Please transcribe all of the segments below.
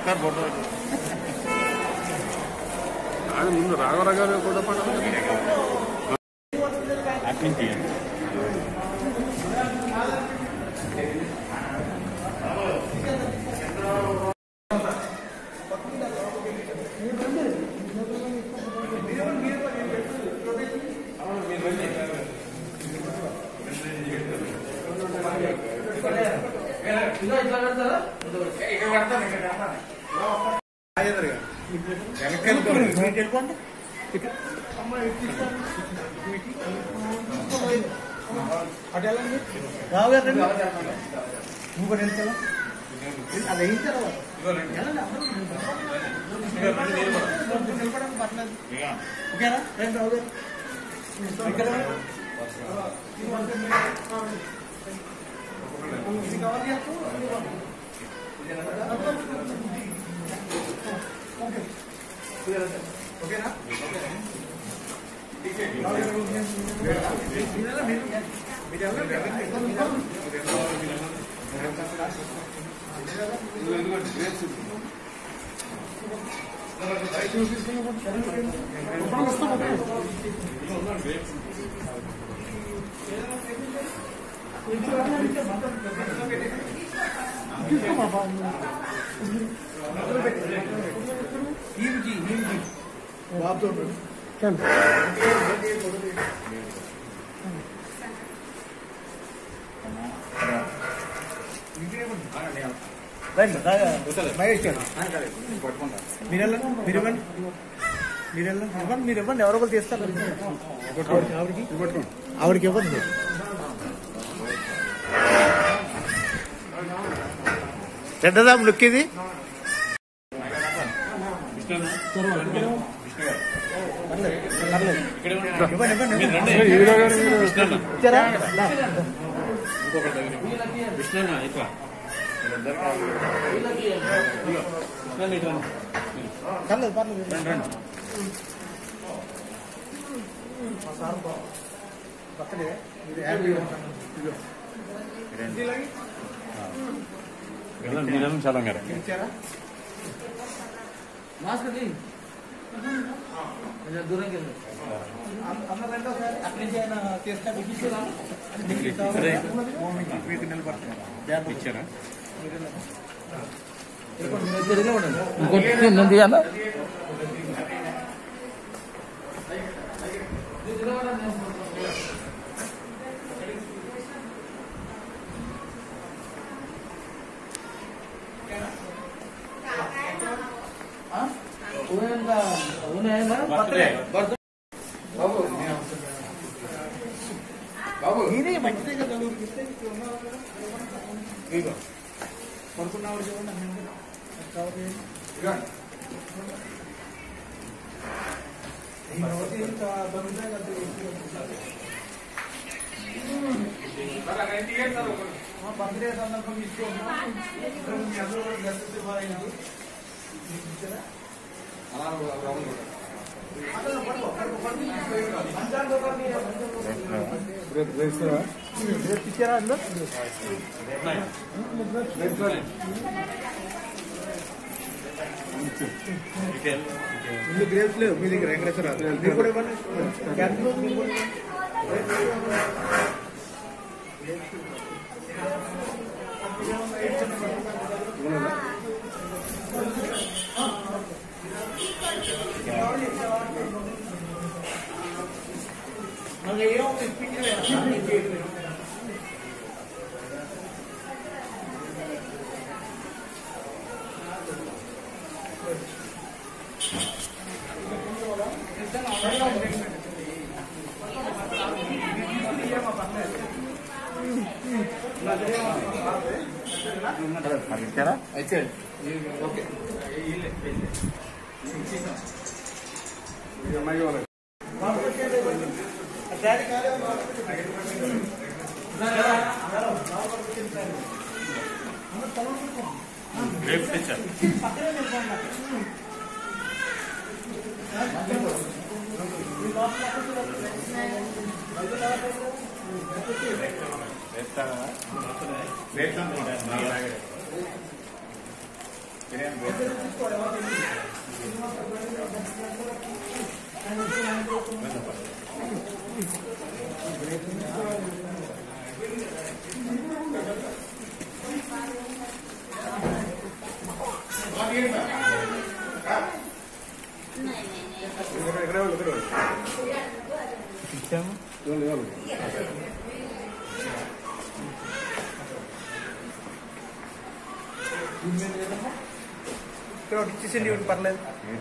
ఒక్కసారి ఫోటో అది ముందు రాఘవరావు గారు కూడా పడాలి యాక్టింగ్ చేయండి రావు గారు రండి. నువ్వు కూడా వెళ్తావా? అది అయిన తర్వాత వెళ్ళండి, అందరూ నిలబడండి, పర్లేదు. ఓకేనా రండి రావు గారు ఇక్కడ రండి. ఇది కావాలి నాకు? ఓకే. ఓకేనా మీరెలా మీరు ఈవికి ఈవికి బాబుతో రండి రాగా మహేష్ గారు మీరు వెళ్ళండి మీరు ఇవ్వండి మీరు వెళ్ళండి ఇవ్వండి మీరు ఇవ్వండి ఎవరో ఒకరు తీస్తారు ఆవిడకి ఆవిడకి ఇవ్వండి పెద్దదా లుక్ ఇది ఇవ్వండి ఇవ్వండి హీరో గారు మీరు ఇచ్చారా లా. విష్ణు ఇట్లా పర్లేదు పర్లేదు పక్కనే మీరు హ్యాపీగా ఉంటాను మీరేమో చాలా గారు ఇచ్చారా మాస్క్ తీ కొంచెం దూరంకి వెళ్ళు అన్న రెండోసారి అక్కడి నుంచి ఆయన చేస్తా మీకు ఇచ్చారా మీకు ఇస్తావా? మీకు మీకు నిలబడుతుంది ఇచ్చారా తిరిగి ఉండండి ఇంకొంచెం నేను తీయాలా నేనే మంచిదే కదా ఊరికి ఇస్తే ఇక్కడ ఉన్న వాళ్ళు కూడా ఇదిగో పడుకున్నవాడు చూడండి అన్నీ అది కావాలి ఈ నవ్వుతే ఇంత బరువుగా కదా మా బర్త్డే సందర్భంగా ఇచ్చుకున్నాం మీ అందరూ కూడా డ్రెస్సెస్ ఇవ్వాలండి మీకు ఇచ్చారా అలా పడుకో, పడుకో, పడుకో. మంచానికి ఒక మీరు, మంచానికి ఒక రేపు రేస్తారా రేపు ఇచ్చారా అందులో ముందు గ్రేప్స్ లేవు మీ దగ్గర వెంకటేశ్వర మీరు కూడా ఇవ్వండి క్యాన్సిల్ మీరు కూడా మళ్ళీ ఏమో ఇప్పించలేదు ఇచ్చారా ఈ అమ్మాయి కావాలి రేపు తెచ్చారు వేస్తారా ఇక్కడే ఉంది ఇక్కడే ఉంది. ఇచ్చాము ఇవ్వండి, ఇవ్వండి. ఇక్కడ ఒకటి ఇచ్చేసండి ఇవ్వండి పర్లేదు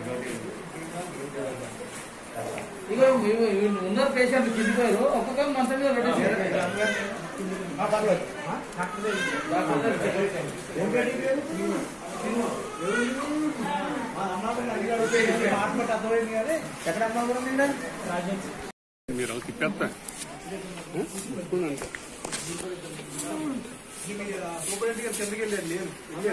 ఇక వీళ్ళు- వీళ్ళు ఉన్నారు పేషెంట్ కిందిపోయారు ఒక్కొక్క మంచం మీద పెట్టేసి ఆ, పర్లేదు ఆ? ఏం పేరు నీ పేరు? మా అమ్మాపురం అడిగాడు మాట బట్టి అర్థమైంది కానీ ఎక్కడ అమ్మాపురం నిండా మీరు అలా తిప్పేస్తా సూపరింటెండెంట్ గారు కిందకి వెళ్ళారు లేరు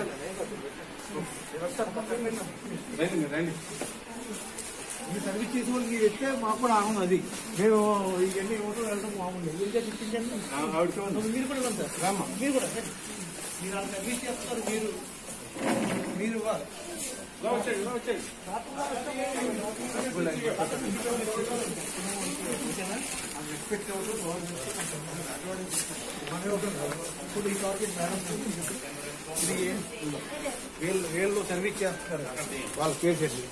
రండి మీరు రండి ఈ సర్వీస్ చేసే వాళ్ళకి చెప్తే మాకు కూడా ఆనందం అది మేము ఇవన్నీ ఇవ్వటం వెళ్ళడం మామూలు ఇంకా చెప్పించండి మీరు కూడా ఇవ్వండి సార్ రామ్మా మీరు కూడా రండి. మీరు వాళ్ళకి సర్వీస్ చేస్తారు మీరు మీరు ఇవ్వాలి ఇలా వచ్చేయండి ఇలా వచ్చేయండి రెస్పెక్ట్ అవ్వడం మనమే ఉంటుంది ఇప్పుడు ఈ టార్గెట్ మేడం ఇది ఏం- వీళ్ళు వీళ్ళు సర్వీస్ చేస్తున్నారు వాళ్ళ పేరు చెప్పి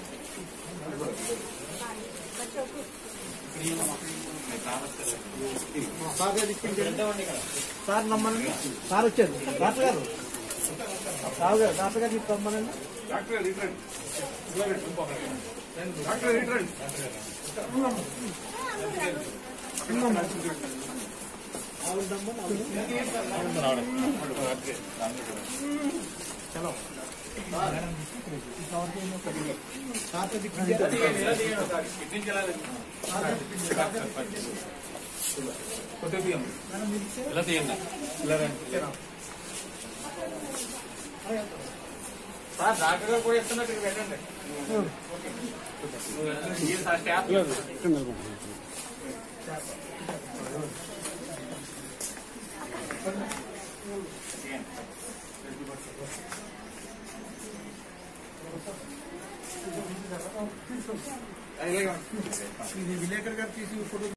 సార్ గారు ఇచ్చింది సార్ నమ్మనండి సార్ వచ్చారు డాక్టర్ గారు రావు గారు డాక్టర్ గారు మీకు రమ్మనండి డాక్టర్ గారు ఇటు రండి ఇలా రండి. డాక్టర్ గారు ఇటు రండి ఆవిడ నమ్మని ఆవిడ చలో సార్ ఇలా తీయండి సార్ డాక్టర్ గారు కూడా ఇస్తున్నట్టు ఇక్కడ పెట్టండి స్టాఫ్ ఇలా రండి. ఇక్కడ నిలబడండి. ఇది విలేకర్ గారు తీసి ఫోటో